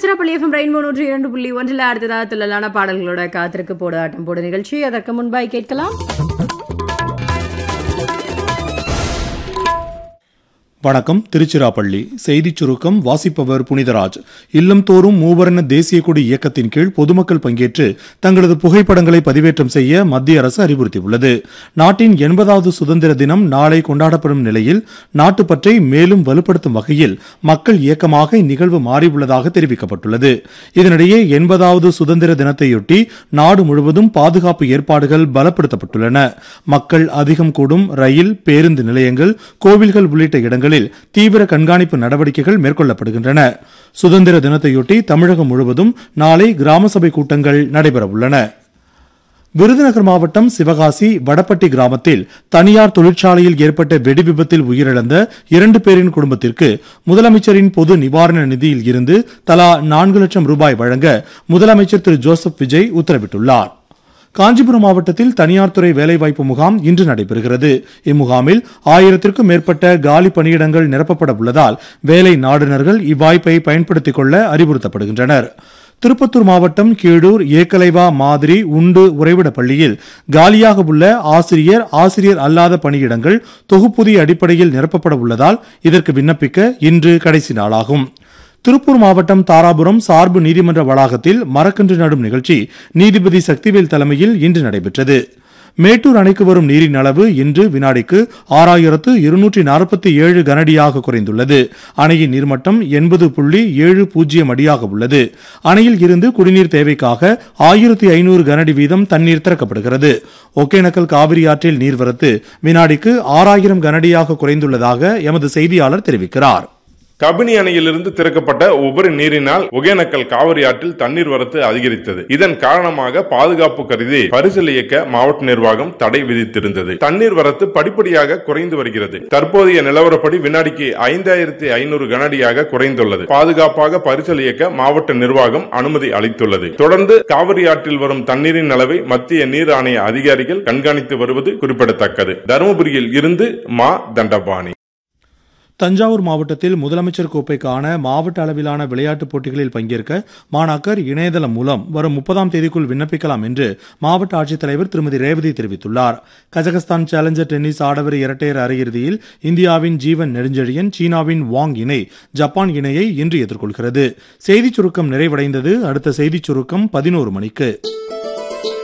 Tiruchirappalli FM rainbow நூற்றி இரண்டு புள்ளி ஒன்றில் அடுத்ததாக துள்ளலான பாடல்களோட காத்திருக்கு போடு ஆட்டம் போடு நிகழ்ச்சி அதற்கு முன்பாய் கேட்கலாம் வணக்கம் திருச்சிராப்பள்ளி செய்திச் சுருக்கம் வாசிப்பவர் புனிதராஜ் இல்லம்தோறும் மூவர்ண தேசிய கொடி இயக்கத்தின் கீழ் பொதுமக்கள் பங்கேற்று தங்களது புகைப்படங்களை பதிவேற்றம் செய்ய மத்திய அரசு அறிவுறுத்தியுள்ளது நாட்டின் எண்பதாவது சுதந்திர தினம் நாளை கொண்டாடப்படும் நிலையில் நாட்டுப்பற்றை மேலும் வலுப்படுத்தும் வகையில் மக்கள் இயக்கமாக இந்நிகழ்வு மாறியுள்ளதாக தெரிவிக்கப்பட்டுள்ளது இதனிடையே எண்பதாவது சுதந்திர தினத்தையொட்டி நாடு முழுவதும் பாதுகாப்பு ஏற்பாடுகள் பலப்படுத்தப்பட்டுள்ளன மக்கள் அதிகம் கூடும் ரயில் பேருந்து நிலையங்கள் கோவில்கள் உள்ளிட்ட இடங்களில் தீவிர கண்காணிப்பு நடவடிக்கைகள் மேற்கொள்ளப்படுகின்றன சுதந்திர தினத்தையொட்டி தமிழகம் முழுவதும் நாளை கிராம சபை கூட்டங்கள் நடைபெறவுள்ளன விருதுநகர் மாவட்டம் சிவகாசி வடப்பட்டி கிராமத்தில் தனியார் தொழிற்சாலையில் ஏற்பட்ட வெடி விபத்தில் உயிரிழந்த இரண்டு பேரின் குடும்பத்திற்கு முதலமைச்சரின் பொது நிவாரண நிதியில் இருந்து தலா நான்கு லட்சம் ரூபாய் வழங்க முதலமைச்சர் திரு ஜோசப் விஜய் உத்தரவிட்டுள்ளார் காஞ்சிபுரம் மாவட்டத்தில் தனியார் துறை வேலைவாய்ப்பு முகாம் இன்று நடைபெறுகிறது இம்முகாமில் ஆயிரத்திற்கும் மேற்பட்ட காலி பணியிடங்கள் நிரப்பப்பட உள்ளதால் வேலை நாடுனர்கள் இவ்வாய்ப்பை பயன்படுத்திக் கொள்ள அறிவுறுத்தப்படுகின்றனர் திருப்பத்தூர் மாவட்டம் கீழூர் ஏக்கலைவா மாதிரி உண்டு உறைவிட பள்ளியில் காலியாக உள்ள ஆசிரியர் ஆசிரியர் அல்லாத பணியிடங்கள் தொகுப்புதிய அடிப்படையில் நிரப்பப்பட உள்ளதால் இதற்கு விண்ணப்பிக்க இன்று கடைசி நாளாகும் திருப்பூர் மாவட்டம் தாராபுரம் சார்பு நீதிமன்ற வளாகத்தில் மரக்கன்று நடும் நிகழ்ச்சி நீதிபதி சக்திவேல் தலைமையில் இன்று நடைபெற்றது மேட்டூர் அணைக்கு வரும் நீரின் அளவு இன்று வினாடிக்கு ஆறாயிரத்து இருநூற்றி நாற்பத்தி ஏழு கனஅடியாக குறைந்துள்ளது அணையின் நீர்மட்டம் எண்பது புள்ளி ஏழு பூஜ்ஜியம் அடியாக உள்ளது அணையில் இருந்து குடிநீர் தேவைக்காக ஆயிரத்தி ஐநூறு கனஅடி வீதம் தண்ணீர் திறக்கப்படுகிறது ஒகேனக்கல் காவிரி ஆற்றில் நீர்வரத்து வினாடிக்கு ஆறாயிரம் கனஅடியாக குறைந்துள்ளதாக எமது செய்தியாளர் தெரிவிக்கிறார் கபினி அணையிலிருந்து திறக்கப்பட்ட உபரி நீரினால் ஒகேனக்கல் காவிரி ஆற்றில் தண்ணீர் வரத்து அதிகரித்தது இதன் காரணமாக பாதுகாப்பு கருதி பரிசல் இயக்க மாவட்ட நிர்வாகம் தடை விதித்திருந்தது தண்ணீர் வரத்து படிப்படியாக குறைந்து வருகிறது தற்போதைய நிலவரப்படி வினாடிக்கு ஐந்தாயிரத்தி ஐநூறு கனஅடியாக குறைந்துள்ளது பாதுகாப்பாக பரிசல் இயக்க மாவட்ட நிர்வாகம் அனுமதி அளித்துள்ளது தொடர்ந்து காவிரி ஆற்றில் வரும் தண்ணீரின் அளவை மத்திய நீர் ஆணைய அதிகாரிகள் கண்காணித்து வருவது குறிப்பிடத்தக்கது தருமபுரியில் இருந்து மா தண்டபாணி தஞ்சாவூர் மாவட்டத்தில் முதலமைச்சர் கோப்பைக்கான மாவட்ட அளவிலான விளையாட்டுப் போட்டிகளில் பங்கேற்க மாணாக்கர் இணையதளம் மூலம் வரும் முப்பதாம் தேதிக்குள் விண்ணப்பிக்கலாம் என்று மாவட்ட ஆட்சித்தலைவர் திருமதி ரேவதி தெரிவித்துள்ளார் கஜகஸ்தான் சேலஞ்சர் டென்னிஸ் ஆடவர் இரட்டையர் அரையிறுதியில் இந்தியாவின் ஜீவன் நெடுஞ்செழியன் சீனாவின் வாங் இணை ஜப்பான் இணையை இன்று எதிர்கொள்கிறது செய்திச் சுருக்கம் நிறைவடைந்தது அடுத்த செய்திச் சுருக்கம் பதினோரு மணிக்கு